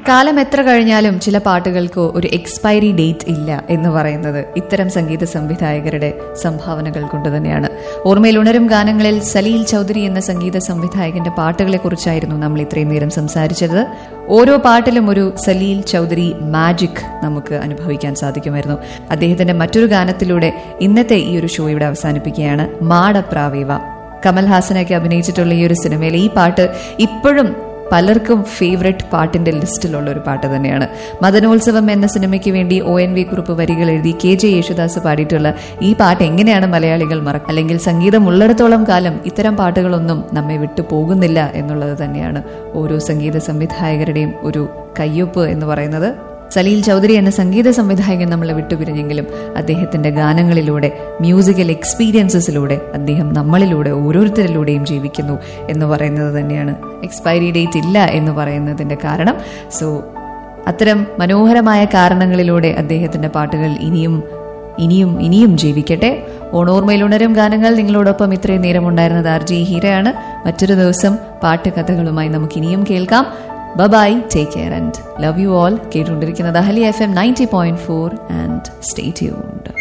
കാലം എത്ര കഴിഞ്ഞാലും ചില പാട്ടുകൾക്ക് ഒരു എക്സ്പയറി ഡേറ്റ് ഇല്ല എന്ന് പറയുന്നത് ഇത്തരം സംഗീത സംവിധായകരുടെ സംഭാവനകൾ കൊണ്ട് തന്നെയാണ് ഓർമ്മയിൽ ഉണരും ഗാനങ്ങളിൽ സലീൽ ചൗധരി എന്ന സംഗീത സംവിധായകന്റെ പാട്ടുകളെ കുറിച്ചായിരുന്നു നമ്മൾ ഇത്രയും നേരം സംസാരിച്ചത് ഓരോ പാട്ടിലും ഒരു സലീൽ ചൗധരി മാജിക് നമുക്ക് അനുഭവിക്കാൻ സാധിക്കുമായിരുന്നു അദ്ദേഹത്തിന്റെ മറ്റൊരു ഗാനത്തിലൂടെ ഇന്നത്തെ ഈ ഒരു ഷോ ഇവിടെ അവസാനിപ്പിക്കുകയാണ് മാടപ്രാവേവ കമൽഹാസനൊക്കെ അഭിനയിച്ചിട്ടുള്ള ഈ ഒരു സിനിമയിലെ ഈ പാട്ട് ഇപ്പോഴും പലർക്കും ഫേവററ്റ് പാട്ടിന്റെ ലിസ്റ്റിലുള്ള ഒരു പാട്ട് തന്നെയാണ് മദനോത്സവം എന്ന സിനിമയ്ക്ക് വേണ്ടി ഒ എൻ വി കുറിപ്പ് വരികൾ എഴുതി കെ ജെ യേശുദാസ് പാടിയിട്ടുള്ള ഈ പാട്ട് എങ്ങനെയാണ് മലയാളികൾ മറക്കുക അല്ലെങ്കിൽ സംഗീതം ഉള്ളിടത്തോളം കാലം ഇത്തരം പാട്ടുകളൊന്നും നമ്മെ വിട്ടു പോകുന്നില്ല എന്നുള്ളത് തന്നെയാണ് ഓരോ സംഗീത സംവിധായകരുടെയും ഒരു കയ്യൊപ്പ് എന്ന് പറയുന്നത് സലീൽ ചൗധരി എന്ന സംഗീത സംവിധായകൻ നമ്മളെ വിട്ടുപിരിഞ്ഞെങ്കിലും അദ്ദേഹത്തിന്റെ ഗാനങ്ങളിലൂടെ മ്യൂസിക്കൽ എക്സ്പീരിയൻസസിലൂടെ അദ്ദേഹം നമ്മളിലൂടെ ഓരോരുത്തരിലൂടെയും ജീവിക്കുന്നു എന്ന് പറയുന്നത് തന്നെയാണ് എക്സ്പയറി ഡേറ്റ് ഇല്ല എന്ന് പറയുന്നതിന്റെ കാരണം സോ അത്തരം മനോഹരമായ കാരണങ്ങളിലൂടെ അദ്ദേഹത്തിന്റെ പാട്ടുകൾ ഇനിയും ഇനിയും ഇനിയും ജീവിക്കട്ടെ ഓണോർമയിൽ ഉണരും ഗാനങ്ങൾ നിങ്ങളോടൊപ്പം ഇത്രയും നേരം ഉണ്ടായിരുന്നത് ആർ ജി ഹീരയാണ് മറ്റൊരു ദിവസം പാട്ട് കഥകളുമായി നമുക്ക് ഇനിയും കേൾക്കാം bye take care and love you all കേട്ടുകൊണ്ടിരിക്കുന്നത് Ahali F M ninety point four and stay tuned